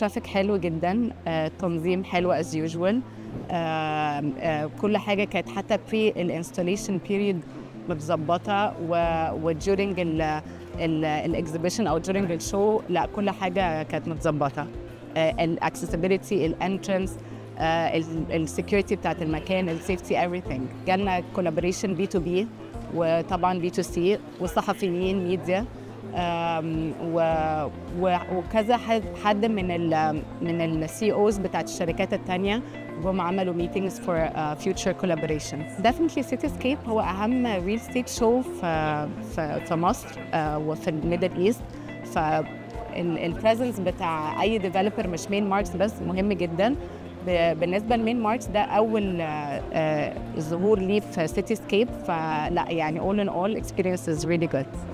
الترافيك حلو جدا آه، التنظيم حلو از يوجوال كل حاجه كانت حتى بري الانستليشن بيريد متظبطه ودورينج الاكزيبيشن او during الشو لا كل حاجه كانت متظبطه الاكسسبيلتي الانترنس السكيورتي بتاعت المكان السيفتي everything جالنا كولابوريشن بي تو بي وطبعا بي تو سي والصحفيين ميديا وكذا حد حد من ال من السي اوز بتاعت الشركات التانية جم عملوا meetings for uh, future collaborations. Definitely Cityscape هو أهم ريل ستيت شو في في في مصر uh, وفي الميدل ايست ف البريزنس بتاع اي ديفلوبر مش مين ماركس بس مهم جدا ب- بالنسبه لمين ماركس ده اول آه، آه، ظهور ليه في سيتي سكيب فلا يعني all in all experience is really good